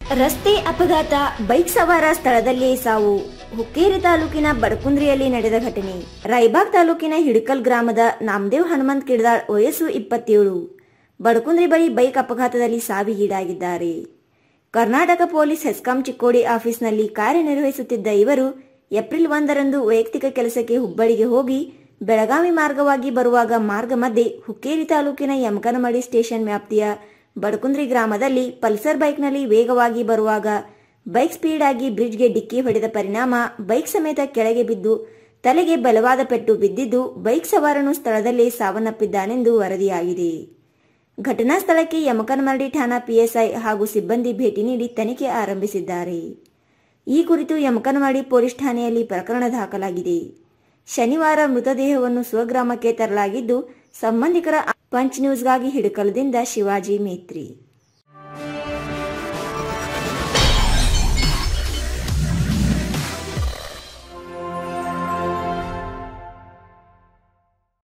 ರಸ್ತೆ ಅಪಘಾತ ಬೈಕ್ ಸವಾರ ಸ್ಥಳದಲ್ಲೇ ಸಾವು ಹುಕ್ಕೇರಿ ತಾಲೂಕಿನ ಬಡಕುಂದ್ರಿಯಲ್ಲಿ ನಡೆದ ಘಟನೆ ರಾಯಬಾಗ್ ತಾಲೂಕಿನ ಹಿಡಕಲ್ ಗ್ರಾಮದ ನಾಮದೇವ್ ಹನುಮಂತ್ ಕಿಡ್ದಾಳ್ ವಯಸ್ಸು ಇಪ್ಪತ್ತೇಳು ಬಡಕುಂದ್ರಿ ಬಳಿ ಬೈಕ್ ಅಪಘಾತದಲ್ಲಿ ಸಾವಿಗೀಡಾಗಿದ್ದಾರೆ ಕರ್ನಾಟಕ ಪೊಲೀಸ್ ಹೆಸ್ಕಾಂ ಚಿಕ್ಕೋಡಿ ಆಫೀಸ್ನಲ್ಲಿ ಕಾರ್ಯನಿರ್ವಹಿಸುತ್ತಿದ್ದ ಇವರು ಏಪ್ರಿಲ್ ಒಂದರಂದು ವೈಯಕ್ತಿಕ ಕೆಲಸಕ್ಕೆ ಹುಬ್ಬಳ್ಳಿಗೆ ಹೋಗಿ ಬೆಳಗಾವಿ ಮಾರ್ಗವಾಗಿ ಬರುವಾಗ ಮಾರ್ಗ ಮಧ್ಯೆ ಹುಕ್ಕೇರಿ ತಾಲೂಕಿನ ಯಮಕನಮಡಿ ಸ್ಟೇಷನ್ ವ್ಯಾಪ್ತಿಯ ಬಡಕುಂದ್ರಿ ಗ್ರಾಮದಲ್ಲಿ ಪಲ್ಸರ್ ಬೈಕ್ನಲ್ಲಿ ವೇಗವಾಗಿ ಬರುವಾಗ ಬೈಕ್ ಸ್ಪೀಡ್ ಆಗಿ ಬ್ರಿಡ್ಜ್ಗೆ ಡಿಕ್ಕಿ ಹೊಡೆದ ಪರಿಣಾಮ ಬೈಕ್ ಸಮೇತ ಕೆಳಗೆ ಬಿದ್ದು ತಲೆಗೆ ಬಲವಾದ ಪೆಟ್ಟು ಬಿದ್ದಿದ್ದು ಬೈಕ್ ಸವಾರನು ಸ್ಥಳದಲ್ಲೇ ಸಾವನ್ನಪ್ಪಿದ್ದಾನೆಂದು ವರದಿಯಾಗಿದೆ ಘಟನಾ ಸ್ಥಳಕ್ಕೆ ಯಮಕನಮರಡಿ ಠಾಣಾ ಪಿಎಸ್ಐ ಹಾಗೂ ಸಿಬ್ಬಂದಿ ಭೇಟಿ ನೀಡಿ ತನಿಖೆ ಆರಂಭಿಸಿದ್ದಾರೆ ಈ ಕುರಿತು ಯಮಕನಮರಡಿ ಪೊಲೀಸ್ ಠಾಣೆಯಲ್ಲಿ ಪ್ರಕರಣ ದಾಖಲಾಗಿದೆ ಶನಿವಾರ ಮೃತದೇಹವನ್ನು ಸ್ವಗ್ರಾಮಕ್ಕೆ ತರಲಾಗಿದ್ದು ಸಂಬಂಧಿಕರ ಪಂಚ್ ನ್ಯೂಸ್ಗಾಗಿ ಹಿಡಕಲದಿಂದ ಶಿವಾಜಿ ಮೇತ್ರಿ